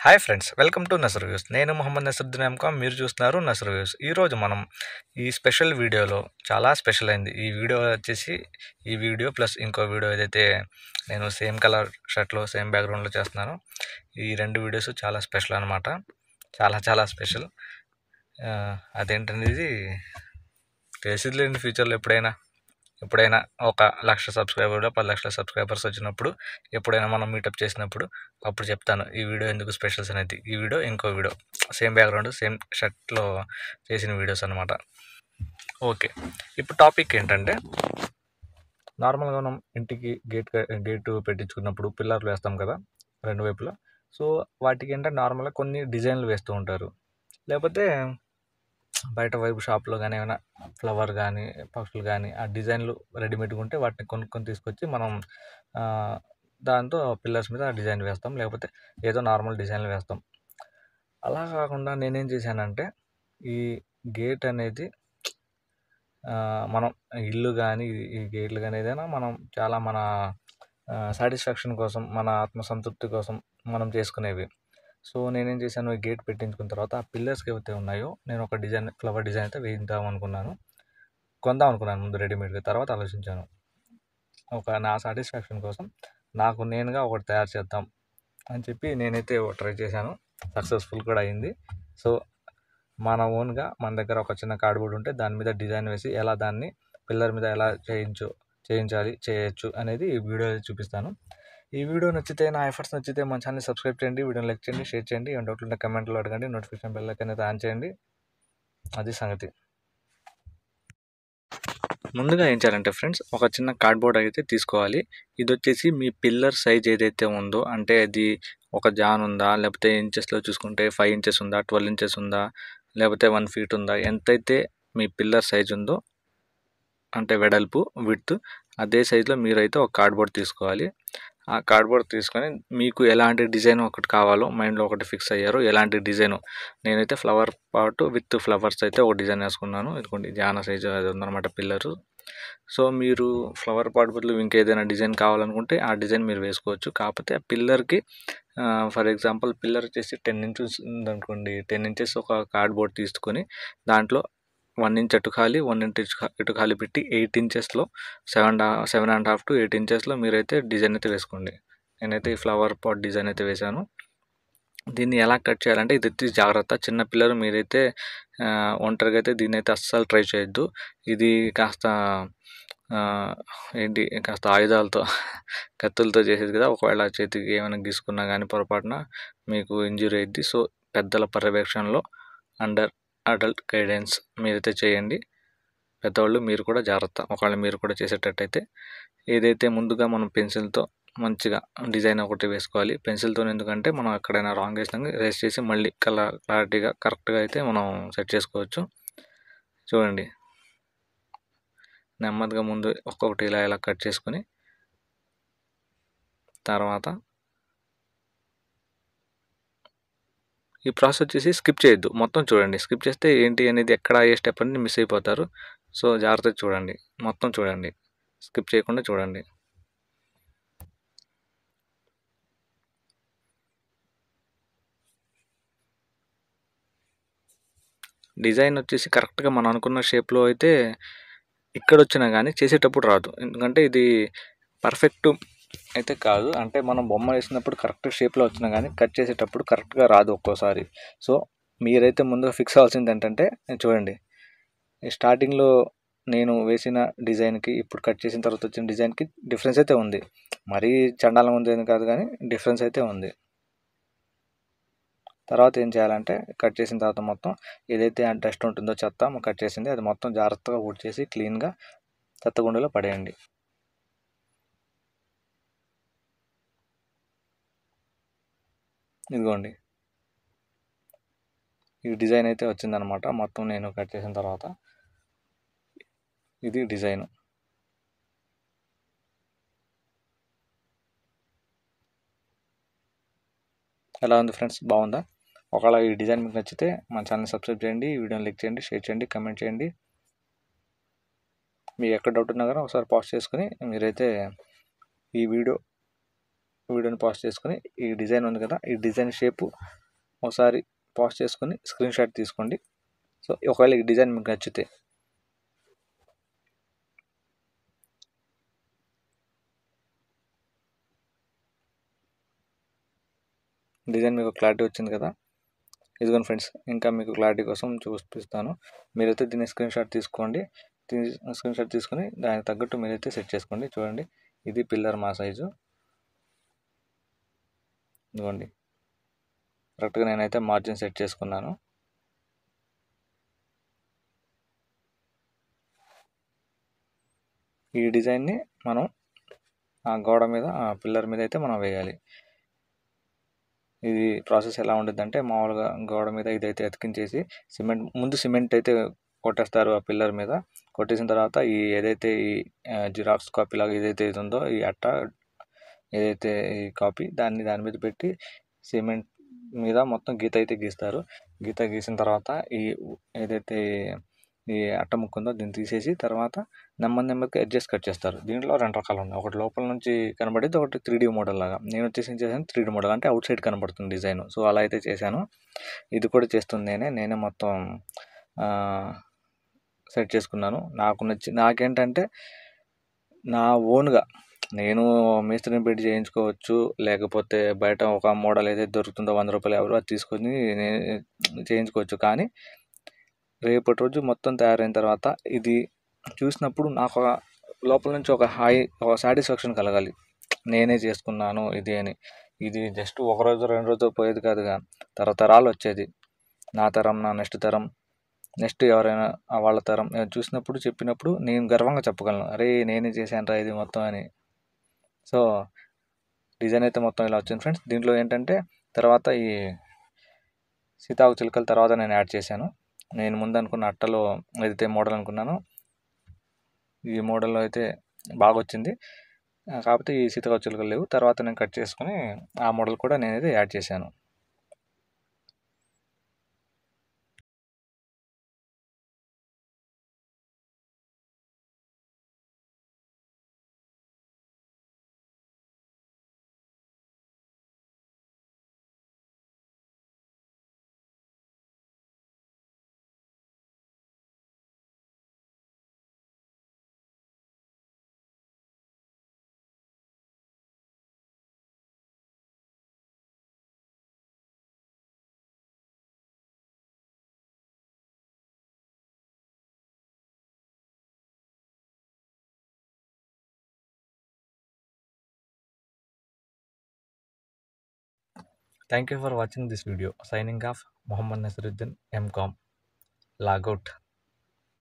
Hi friends welcome to Nasar views నేను Mohammed Nasruddin MCom మీరు చూస్తున్నారు నసర్ వ్యూస్ ఈరోజు మనం ఈ స్పెషల్ వీడియోలో చాలా స్పెషల్ అయింది ఈ వీడియో వచ్చేసి ఈ వీడియో ప్లస్ ఇంకో వీడియో ఏదైతే నేను సేమ్ కలర్ షర్ట్లో సేమ్ బ్యాక్గ్రౌండ్లో చేస్తున్నానో ఈ రెండు వీడియోస్ చాలా స్పెషల్ అనమాట చాలా చాలా స్పెషల్ అదేంటనేది తెలిసింది లేని ఫ్యూచర్లో ఎప్పుడైనా ఎప్పుడైనా ఒక లక్ష సబ్స్క్రైబర్ పది లక్షల సబ్స్క్రైబర్స్ వచ్చినప్పుడు ఎప్పుడైనా మనం మీటప్ చేసినప్పుడు అప్పుడు చెప్తాను ఈ వీడియో ఎందుకు స్పెషల్స్ అనేది ఈ వీడియో ఇంకో వీడియో సేమ్ బ్యాక్గ్రౌండ్ సేమ్ షర్ట్లో చేసిన వీడియోస్ అనమాట ఓకే ఇప్పుడు టాపిక్ ఏంటంటే నార్మల్గా మనం ఇంటికి గేట్ గేటు పెట్టించుకున్నప్పుడు పిల్లర్లు వేస్తాం కదా రెండు వైపులా సో వాటికి ఏంటంటే నార్మల్గా కొన్ని డిజైన్లు వేస్తూ ఉంటారు లేకపోతే బయట వైపు షాప్లో కానీ ఏమైనా ఫ్లవర్ కానీ పక్షులు కానీ ఆ డిజైన్లు రెడీమేడ్గా ఉంటే వాటిని కొనుక్కొని తీసుకొచ్చి మనం ఆ, దాంతో పిల్లర్స్ మీద డిజైన్ వేస్తాం లేకపోతే ఏదో నార్మల్ డిజైన్లు వేస్తాం అలా కాకుండా నేనేం చేశానంటే ఈ గేట్ అనేది ఆ, మనం ఇల్లు కానీ ఈ గేట్లు కానీ ఏదైనా మనం చాలా మన సాటిస్ఫాక్షన్ కోసం మన ఆత్మసంతృప్తి కోసం మనం చేసుకునేవి సో నేనేం చేశాను ఈ గేట్ పెట్టించుకున్న తర్వాత ఆ పిల్లర్స్కి ఏవైతే ఉన్నాయో నేను ఒక డిజైన్ ఫ్లవర్ డిజైన్ అయితే వేయిద్దాం అనుకున్నాను కొందాం అనుకున్నాను ముందు రెడీమేడ్గా తర్వాత ఆలోచించాను ఒక నా సాటిస్ఫాక్షన్ కోసం నాకు నేనుగా ఒకటి తయారు చేద్దాం అని చెప్పి నేనైతే ట్రై చేశాను సక్సెస్ఫుల్ కూడా అయింది సో మన ఓన్గా మన దగ్గర ఒక చిన్న కార్డ్బోర్డ్ ఉంటే దాని మీద డిజైన్ వేసి ఎలా దాన్ని పిల్లర్ మీద ఎలా చేయించు చేయించాలి చేయొచ్చు అనేది ఈ వీడియో చూపిస్తాను ఈ వీడియో నచ్చితే నా ఎఫర్ట్స్ నచ్చితే మన ఛానల్ సబ్స్క్రైబ్ చేయండి వీడియోని లైక్ చేయండి షేర్ చేయండి ఏమైనా డౌట్లు ఉంటే కమెంట్లో అడగండి నోటిఫికేషన్ బెల్ అనేది ఆన్ చేయండి అది సంగతి ముందుగా ఏం చేయాలంటే ఫ్రెండ్స్ ఒక చిన్న కార్డ్బోర్డ్ అయితే తీసుకోవాలి ఇది వచ్చేసి మీ పిల్లర్ సైజ్ ఏదైతే ఉందో అంటే అది ఒక జాన్ ఉందా లేకపోతే ఇంచెస్లో చూసుకుంటే ఫైవ్ ఇంచెస్ ఉందా ట్వెల్వ్ ఇంచెస్ ఉందా లేకపోతే వన్ ఫీట్ ఉందా ఎంతైతే మీ పిల్లర్ సైజ్ ఉందో అంటే వెడల్పు విడ్త్ అదే సైజులో మీరైతే ఒక కార్డ్బోర్డ్ తీసుకోవాలి ఆ కార్డ్బోర్డ్ తీసుకొని మీకు ఎలాంటి డిజైన్ ఒకటి కావాలో మైండ్లో ఒకటి ఫిక్స్ అయ్యారో ఎలాంటి డిజైన్ నేనైతే ఫ్లవర్ పాట్ విత్ ఫ్లవర్స్ అయితే ఒక డిజైన్ వేసుకున్నాను ఇదిగోండి జాన సైజు అది ఉందన్నమాట పిల్లరు సో మీరు ఫ్లవర్ పాట్ బదులు ఇంకేదైనా డిజైన్ కావాలనుకుంటే ఆ డిజైన్ మీరు వేసుకోవచ్చు కాకపోతే ఆ పిల్లర్కి ఫర్ ఎగ్జాంపుల్ పిల్లర్ వచ్చేసి టెన్ ఇంచెస్ ఉందనుకోండి టెన్ ఇంచెస్ ఒక కార్డ్బోర్డ్ తీసుకొని దాంట్లో వన్ ఇంచ్ అటు ఖాళీ వన్ ఇంచ్ ఇటు ఖా- ఇటు ఖాళీ పెట్టి ఎయిట్ ఇంచెస్లో seven seven and half to eight ఇంచెస్లో మీరైతే డిజైన్ అయితే వేసుకోండి నేనైతే ఈ ఫ్లవర్ పాట్ డిజైన్ అయితే వేశాను దీన్ని ఎలా కట్ చేయాలంటే ఇది వచ్చి జాగ్రత్త చిన్న పిల్లలు మీరైతే ఆ, ఒంటరిగా అయితే దీన్ని అయితే అస్సలు ట్రై చేయొద్దు ఇది కాస్త ఆ, ఏంటి కాస్త ఆయుధాలతో కత్తులతో చేసేది కదా ఒకవేళ చేతికి ఏమైనా గీసుకున్నా కానీ పొరపాటున మీకు ఇంజురీ అయింది సో పెద్దల పర్యవేక్షణలో అండర్ అడల్ట్ గైడెన్స్ మీరైతే చేయండి పెద్దవాళ్ళు మీరు కూడా జాగ్రత్త ఒకవేళ మీరు కూడా చేసేటట్టయితే ఏదైతే ముందుగా మనం పెన్సిల్తో మంచిగా డిజైన్ ఒకటి వేసుకోవాలి పెన్సిల్తో ఎందుకంటే మనం ఎక్కడైనా రాంగ్ వేసినా రేస్ చేసి మళ్ళీ కలర్ క్లారిటీగా కరెక్ట్గా అయితే మనం సెట్ చేసుకోవచ్చు చూడండి నెమ్మదిగా ముందు ఒక్కొక్కటి ఇలా ఇలా కట్ చేసుకొని తర్వాత ఈ ప్రాసెస్ వచ్చేసి స్కిప్ చేయొద్దు మొత్తం చూడండి స్కిప్ చేస్తే ఏంటి అనేది ఎక్కడ ఏ స్టెప్ అనేది మిస్ అయిపోతారు సో జాగ్రత్తగా చూడండి మొత్తం చూడండి స్కిప్ చేయకుండా చూడండి డిజైన్ వచ్చేసి కరెక్ట్గా మనం అనుకున్న షేప్లో అయితే ఇక్కడ వచ్చినా కానీ చేసేటప్పుడు రాదు ఎందుకంటే ఇది పర్ఫెక్ట్ అయితే కాదు అంటే మనం బొమ్మ వేసినప్పుడు కరెక్ట్ షేప్లో వచ్చినా కానీ కట్ చేసేటప్పుడు కరెక్ట్గా రాదు ఒక్కోసారి సో మీరైతే ముందుగా ఫిక్స్ అవ్వాల్సింది ఏంటంటే చూడండి ఈ స్టార్టింగ్లో నేను వేసిన డిజైన్కి ఇప్పుడు కట్ చేసిన తర్వాత వచ్చిన డిజైన్కి డిఫరెన్స్ అయితే ఉంది మరీ చండాలం ఉంది అని కాదు కానీ డిఫరెన్స్ అయితే ఉంది తర్వాత ఏం చేయాలంటే కట్ చేసిన తర్వాత మొత్తం ఏదైతే ఆ డస్ట్ ఉంటుందో చెత్త కట్ చేసింది అది మొత్తం జాగ్రత్తగా ఊడ్చేసి క్లీన్గా చెత్తగుండలో పడేయండి ఇదిగోండి ఈ డిజైన్ అయితే వచ్చిందనమాట మొత్తం నేను కట్ చేసిన తర్వాత ఇది డిజైన్ ఎలా ఉంది ఫ్రెండ్స్ బాగుందా ఒకవేళ ఈ డిజైన్ మీకు నచ్చితే మన ఛానల్ సబ్స్క్రైబ్ చేయండి ఈ వీడియోని లైక్ చేయండి షేర్ చేయండి కమెంట్ చేయండి మీకు ఎక్కడ డౌట్ ఉన్నా కానీ ఒకసారి పాస్ట్ చేసుకుని మీరైతే ఈ వీడియో వీడియోని పాస్ట్ చేసుకొని ఈ డిజైన్ ఉంది కదా ఈ డిజైన్ షేపు ఒకసారి పాస్ట్ చేసుకొని స్క్రీన్ షాట్ తీసుకోండి సో ఒకవేళ ఈ డిజైన్ మీకు నచ్చితే డిజైన్ మీకు క్లారిటీ వచ్చింది కదా ఇదిగోండి ఫ్రెండ్స్ ఇంకా మీకు క్లారిటీ కోసం చూపిస్తాను మీరైతే దీన్ని స్క్రీన్ షాట్ తీసుకోండి స్క్రీన్ షాట్ తీసుకొని దానికి తగ్గట్టు మీరైతే సెట్ చేసుకోండి చూడండి ఇది పిల్లర్ మా సైజు ఇదిగోండి కరెక్ట్గా నేనైతే మార్జిన్ సెట్ చేసుకున్నాను ఈ డిజైన్ని మనం ఆ గోడ మీద ఆ పిల్లర్ మీద అయితే మనం వేయాలి ఇది ప్రాసెస్ ఎలా ఉంటుంది అంటే మామూలుగా గోడ మీద ఇదైతే అతికించేసి సిమెంట్ ముందు సిమెంట్ అయితే కొట్టేస్తారు ఆ పిల్లర్ మీద కొట్టేసిన తర్వాత ఈ ఏదైతే ఈ జిరాక్స్ కాపీ లాగా ఏదైతే ఇది ఉందో ఈ అట్ట ఏదైతే ఈ కాపీ దాన్ని దాని మీద పెట్టి సిమెంట్ మీద మొత్తం గీత అయితే గీస్తారు గీత గీసిన తర్వాత ఈ ఏదైతే ఈ అట్ట ముక్క ఉందో దీన్ని తీసేసి తర్వాత నెమ్మది నెమ్మదిగా ఎడ్జెస్ కట్ చేస్తారు దీంట్లో రెండు రకాలు ఉన్నాయి ఒకటి లోపల నుంచి కనబడేది ఒకటి త్రీ డీ మోడల్ లాగా నేను వచ్చేసి ఏం చేశాను త్రీ డీ మోడల్ అంటే అవుట్ సైడ్ కనబడుతుంది డిజైన్ సో అలా అయితే చేశాను ఇది కూడా చేస్తుంది నేనే నేనే మొత్తం సెట్ చేసుకున్నాను నాకు నచ్చి నాకేంటంటే నా ఓన్గా నేను మేస్త్రిని పెట్టి చేయించుకోవచ్చు లేకపోతే బయట ఒక మోడల్ ఏదైతే దొరుకుతుందో వంద రూపాయలు ఎవరు అది తీసుకొని చేయించుకోవచ్చు కానీ రేపటి రోజు మొత్తం తయారైన తర్వాత ఇది చూసినప్పుడు నాకు ఒక లోపల నుంచి ఒక హై ఒక సాటిస్ఫాక్షన్ కలగాలి నేనే చేసుకున్నాను ఇది అని ఇది జస్ట్ ఒక రోజు రెండు రోజులు పోయేది కాదుగా తరతరాలు వచ్చేది నా తరం నా నెక్స్ట్ తరం నెక్స్ట్ ఎవరైనా వాళ్ళ తరం చూసినప్పుడు చెప్పినప్పుడు నేను గర్వంగా చెప్పగలను అరే నేనే చేశాను రా ఇది మొత్తం అని సో డిజైన్ అయితే మొత్తం ఇలా వచ్చింది ఫ్రెండ్స్ దీంట్లో ఏంటంటే తర్వాత ఈ సీతాకు చిలుకల తర్వాత నేను యాడ్ చేశాను నేను ముందు అనుకున్న అట్టలో ఏదైతే మోడల్ అనుకున్నానో ఈ మోడల్లో అయితే బాగా వచ్చింది కాకపోతే ఈ సీతాకు చిలుకలు లేవు తర్వాత నేను కట్ చేసుకుని ఆ మోడల్ కూడా నేనైతే యాడ్ చేశాను Thank you for watching this video. Signing off, Muhammad Nasiruddin, MCOM. Log out.